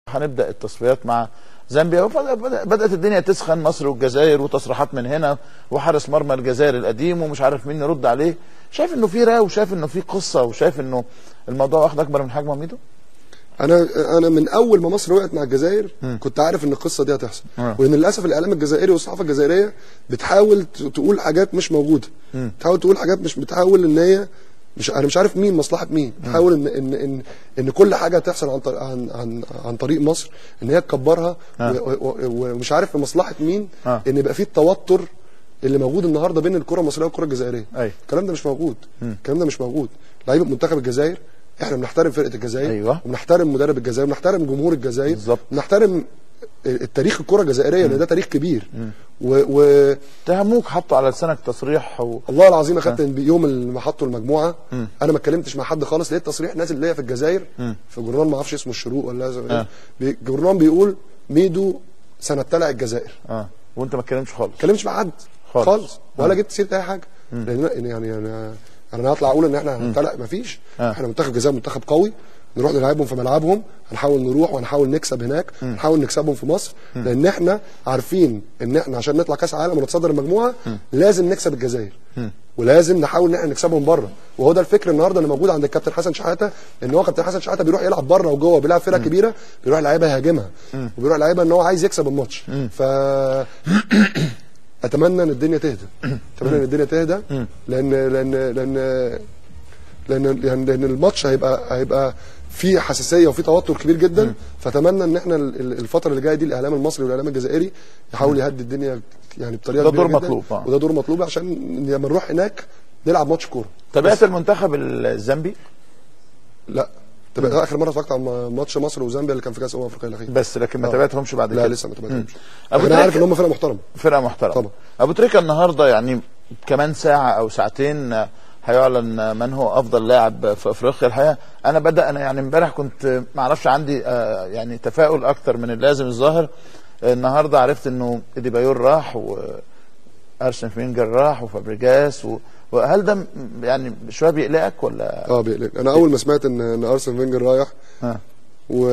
هنبدا التصفيات مع زامبيا وبدأ- بدات الدنيا تسخن مصر والجزائر وتصريحات من هنا وحارس مرمى الجزائر القديم ومش عارف مين يرد عليه شايف انه في راو وشايف انه في قصه وشايف انه الموضوع واخد اكبر من حجمه ميدو انا انا من اول ما مصر وقعت مع الجزائر كنت عارف ان القصه دي هتحصل آه. وان للاسف الاعلام الجزائري والصحافه الجزائريه بتحاول ت- تقول حاجات مش موجوده بتحاول تقول حاجات مش بتحاول ان هي مش انا مش عارف مين مصلحه مين بتحاول ان ان ان, إن كل حاجه تحصل عن طريق عن عن, عن طريق مصر ان هي تكبرها آه. و- و- و- ومش عارف في مصلحه مين آه. ان يبقى في التوتر اللي موجود النهارده بين الكره المصريه والكره الجزائريه أيوة. الكلام ده مش موجود الكلام ده مش موجود لعيبه منتخب الجزائر احنا بنحترم فرقه الجزائر أيوة. وبنحترم مدرب الجزائر وبنحترم جمهور الجزائر بالظبط. بنحترم التاريخ الكره الجزائريه لان ده تاريخ كبير و- و اتهموك حطوا على لسانك تصريح و... والله العظيم اخدت يوم اللي حطوا المجموعه انا ما اتكلمتش مع حد خالص لقيت تصريح نازل ليا في الجزائر في جورنال ما اعرفش اسمه الشروق ولا زي آه. بي- جورنال بيقول ميدو سنبتلع الجزائر اه وانت ما اتكلمتش خالص ما اتكلمش مع حد خالص. خالص ولا آه. جبت سيره اي حاجه لان يعني يعني انا هطلع اقول ان احنا هنبتلع مفيش آه. احنا منتخب الجزائر منتخب قوي نروح نلعبهم في ملعبهم هنحاول نروح وهنحاول نكسب هناك نحاول نكسبهم في مصر لان احنا عارفين ان احنا عشان نطلع كاس عالم ونتصدر المجموعه لازم نكسب الجزائر ولازم نحاول ان احنا نكسبهم بره وهو ده الفكر النهارده اللي موجود عند الكابتن حسن شحاته ان هو كابتن حسن شحاته بيروح يلعب بره وجوه بيلعب فرقه كبيره بيروح لعيبه يهاجمها وبيروح لعيبه ان هو عايز يكسب الماتش ف اتمنى ان الدنيا تهدى اتمنى ان الدنيا تهدى لان لان لان لان لان, لأن الماتش هيبقى هيبقى في حساسيه وفي توتر كبير جدا فاتمنى ان احنا ال- ال- الفتره اللي جايه دي الاعلام المصري والاعلام الجزائري يحاول يهدي الدنيا يعني بطريقه ده كبيرة دور جداً. مطلوب، آه. وده دور مطلوب عشان لما نروح هناك نلعب ماتش كوره تابعت المنتخب الزامبي لا طب اخر مره اتفرجت على ماتش مصر وزامبيا اللي كان في كاس امم افريقيا الاخير بس لكن ما آه. تابعتهمش بعد لا كده لسه ما تابعتهمش أبو انا عارف تريكة- ان هم فرقه محترمه فرقه محترمه طبعا. ابو تريكه النهارده يعني كمان ساعه او ساعتين آه، هيعلن من هو افضل لاعب في افريقيا الحقيقه انا بدا انا يعني امبارح كنت ما اعرفش عندي آه، يعني تفاؤل اكتر من اللازم الظاهر النهارده عرفت انه اديبايور راح وارسن فينجر راح وفابريجاس و... وهل ده م- يعني شويه بيقلقك ولا اه بيقلق انا اول ما سمعت ان ان ارسن فينجر رايح ها و